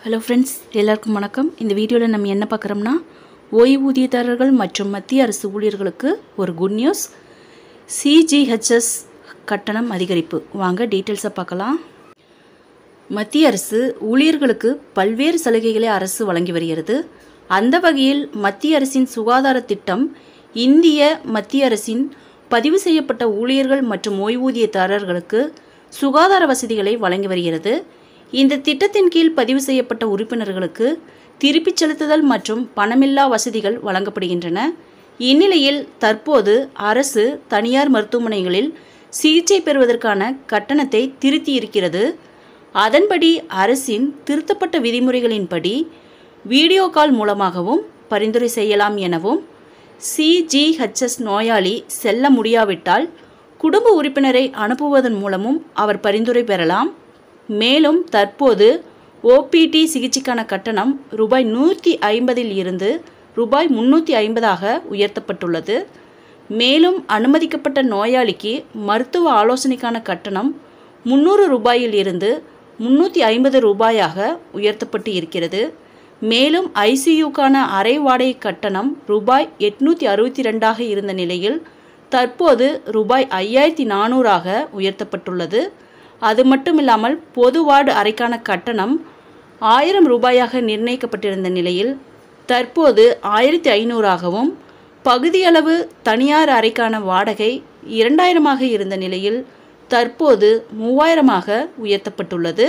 hello friends எல்லாருக்கும் வணக்கம் இந்த வீடியோவில் நம்ம என்ன பார்க்குறோம்னா ஓய்வூதியதாரர்கள் மற்றும் மத்திய அரசு ஊழியர்களுக்கு ஒரு குட் நியூஸ் சிஜிஹெச்எஸ் கட்டணம் அதிகரிப்பு வாங்க டீட்டெயில்ஸை பார்க்கலாம் மத்திய அரசு ஊழியர்களுக்கு பல்வேறு சலுகைகளை அரசு வழங்கி வருகிறது அந்த வகையில் மத்திய அரசின் சுகாதார திட்டம் இந்திய மத்திய அரசின் பதிவு செய்யப்பட்ட ஊழியர்கள் மற்றும் ஓய்வூதியதாரர்களுக்கு சுகாதார வசதிகளை வழங்கி வருகிறது இந்த திட்டத்தின் கீழ் பதிவு செய்யப்பட்ட உறுப்பினர்களுக்கு திருப்பிச் செலுத்துதல் மற்றும் பணமில்லா வசதிகள் வழங்கப்படுகின்றன இந்நிலையில் தற்போது அரசு தனியார் மருத்துவமனைகளில் சிகிச்சை பெறுவதற்கான கட்டணத்தை திருத்தி இருக்கிறது அதன்படி அரசின் திருத்தப்பட்ட விதிமுறைகளின்படி வீடியோ கால் மூலமாகவும் பரிந்துரை செய்யலாம் எனவும் சிஜிஹெச்எஸ் நோயாளி செல்ல முடியாவிட்டால் குடும்ப உறுப்பினரை அனுப்புவதன் மூலமும் அவர் பரிந்துரை பெறலாம் மேலும் தற்போது ஓபிடி சிகிச்சைக்கான கட்டணம் ரூபாய் நூற்றி ஐம்பதில் இருந்து ரூபாய் முன்னூற்றி ஐம்பதாக உயர்த்தப்பட்டுள்ளது மேலும் அனுமதிக்கப்பட்ட நோயாளிக்கு மருத்துவ ஆலோசனைக்கான கட்டணம் முந்நூறு ரூபாயில் இருந்து முன்னூற்றி ஐம்பது ரூபாயாக உயர்த்தப்பட்டு இருக்கிறது மேலும் ஐசியூக்கான அரை வாடகை கட்டணம் ரூபாய் எட்நூற்றி அறுபத்தி ரெண்டாக இருந்த நிலையில் தற்போது ரூபாய் ஐயாயிரத்தி நானூறாக உயர்த்தப்பட்டுள்ளது அது மட்டும் இல்லாமல் பொது வார்டு அறைக்கான கட்டணம் ஆயிரம் ரூபாயாக நிர்ணயிக்கப்பட்டிருந்த நிலையில் தற்போது ஆயிரத்தி ஐநூறாகவும் பகுதியளவு தனியார் அறைக்கான வாடகை இரண்டாயிரமாக இருந்த நிலையில் தற்போது மூவாயிரமாக உயர்த்தப்பட்டுள்ளது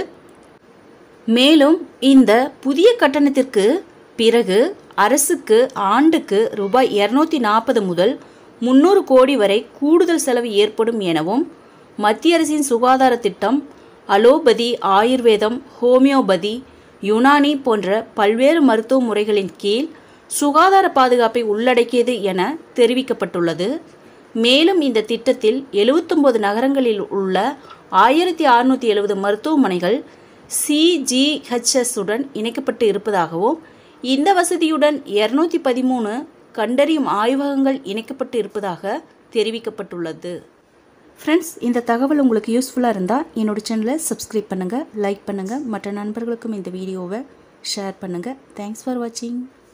மேலும் இந்த புதிய கட்டணத்திற்கு பிறகு அரசுக்கு ஆண்டுக்கு ரூபாய் இரநூத்தி நாற்பது முதல் முந்நூறு கோடி வரை கூடுதல் செலவு ஏற்படும் எனவும் மத்திய அரசின் சுகாதார திட்டம் அலோபதி ஆயுர்வேதம் ஹோமியோபதி யுனானி போன்ற பல்வேறு மருத்துவ முறைகளின் கீழ் சுகாதார பாதுகாப்பை உள்ளடக்கியது என தெரிவிக்கப்பட்டுள்ளது மேலும் இந்த திட்டத்தில் எழுவத்தொம்பது நகரங்களில் உள்ள ஆயிரத்தி அறுநூற்றி எழுபது மருத்துவமனைகள் சிஜிஹெச்எஸ் உடன் இணைக்கப்பட்டு இருப்பதாகவும் இந்த வசதியுடன் இரநூத்தி பதிமூணு கண்டறியும் ஆய்வகங்கள் இணைக்கப்பட்டு இருப்பதாக தெரிவிக்கப்பட்டுள்ளது ஃப்ரெண்ட்ஸ் இந்த தகவல் உங்களுக்கு யூஸ்ஃபுல்லாக இருந்தால் என்னோட சேனலை சப்ஸ்கிரைப் பண்ணுங்கள் லைக் பண்ணுங்கள் மற்ற நண்பர்களுக்கும் இந்த வீடியோவை ஷேர் பண்ணுங்கள் தேங்க்ஸ் ஃபார் வாட்சிங்